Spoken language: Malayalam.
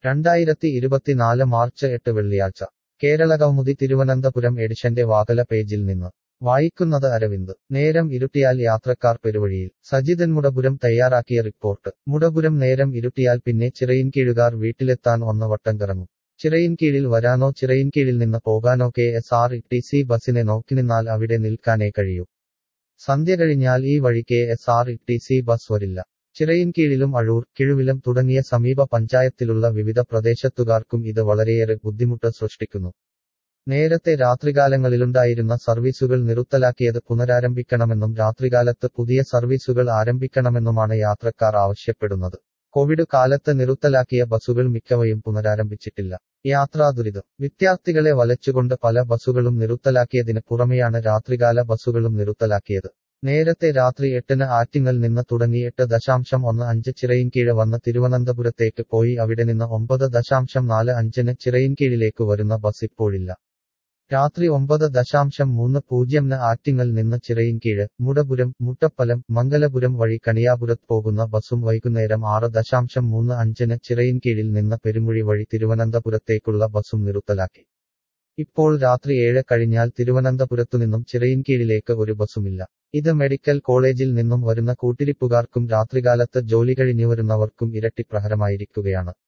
രണ്ടായിരത്തി ഇരുപത്തിനാല് മാർച്ച് എട്ട് വെള്ളിയാഴ്ച കേരളകൗമുദി തിരുവനന്തപുരം എഡിഷന്റെ വാകല പേജിൽ നിന്ന് വായിക്കുന്നത് അരവിന്ദ് നേരം ഇരുട്ടിയാൽ യാത്രക്കാർ പെരുവഴിയിൽ സജിതൻ മുടപുരം തയ്യാറാക്കിയ റിപ്പോർട്ട് മുടപുരം നേരം ഇരുട്ടിയാൽ പിന്നെ ചിറയിൻകീഴുകാർ വീട്ടിലെത്താൻ ഒന്ന് വട്ടം കറങ്ങും ചിറയിൻകീഴിൽ വരാനോ ചിറയിൻകീഴിൽ നിന്ന് പോകാനോ K S R T C ബസിനെ നോക്കിനിന്നാൽ അവിടെ നിൽക്കാനേ കഴിയൂ സന്ധ്യ കഴിഞ്ഞാൽ ഈ വഴി K S R T C bus വരില്ല ചിറയിൻകീഴിലും അഴൂർ കിഴുവിലം തുടങ്ങിയ സമീപ പഞ്ചായത്തിലുള്ള വിവിധ പ്രദേശത്തുകാർക്കും ഇത് വളരെയേറെ ബുദ്ധിമുട്ട് സൃഷ്ടിക്കുന്നു നേരത്തെ രാത്രികാലങ്ങളിലുണ്ടായിരുന്ന സർവീസുകൾ നിറുത്തലാക്കിയത് പുനരാരംഭിക്കണമെന്നും രാത്രികാലത്ത് പുതിയ സർവീസുകൾ ആരംഭിക്കണമെന്നുമാണ് യാത്രക്കാർ ആവശ്യപ്പെടുന്നത് കോവിഡ് കാലത്ത് നിറുത്തലാക്കിയ ബസുകൾ മിക്കവയും പുനരാരംഭിച്ചിട്ടില്ല യാത്രാ ദുരിതം വിദ്യാർത്ഥികളെ വലച്ചുകൊണ്ട് പല ബസുകളും നിറുത്തലാക്കിയതിന് പുറമെയാണ് രാത്രികാല ബസുകളും നിറുത്തലാക്കിയത് നേരത്തെ രാത്രി എട്ടിന് ആറ്റിങ്ങൽ നിന്ന് തുടങ്ങി എട്ട് ദശാംശം ഒന്ന് അഞ്ച് ചിറയിൻകീഴ് വന്ന് തിരുവനന്തപുരത്തേക്ക് പോയി അവിടെ നിന്ന് ഒമ്പത് ദശാംശം നാല് അഞ്ചിന് ചിറയിൻകീഴിലേക്ക് വരുന്ന ബസ് ഇപ്പോഴില്ല രാത്രി ഒമ്പത് ദശാംശം മൂന്ന് പൂജ്യംന് ആറ്റിങ്ങൽ നിന്ന് ചിറയിൻകീഴ് മുടപുരം മുട്ടപ്പലം മംഗലപുരം വഴി കണിയാപുരത്ത് പോകുന്ന ബസും വൈകുന്നേരം ആറ് ദശാംശം മൂന്ന് അഞ്ചിന് ചിറയിൻകീഴിൽ നിന്ന് പെരുമുഴി വഴി തിരുവനന്തപുരത്തേക്കുള്ള ബസും നിറുത്തലാക്കി ഇപ്പോൾ രാത്രി ഏഴ് കഴിഞ്ഞാൽ തിരുവനന്തപുരത്തുനിന്നും ചിറയിൻകീഴിലേക്ക് ഒരു ബസുമില്ല ഇത് മെഡിക്കൽ കോളേജിൽ നിന്നും വരുന്ന കൂട്ടിരിപ്പുകാർക്കും രാത്രികാലത്ത് ജോലി കഴിഞ്ഞു വരുന്നവർക്കും ഇരട്ടി പ്രഹരമായിരിക്കുകയാണ്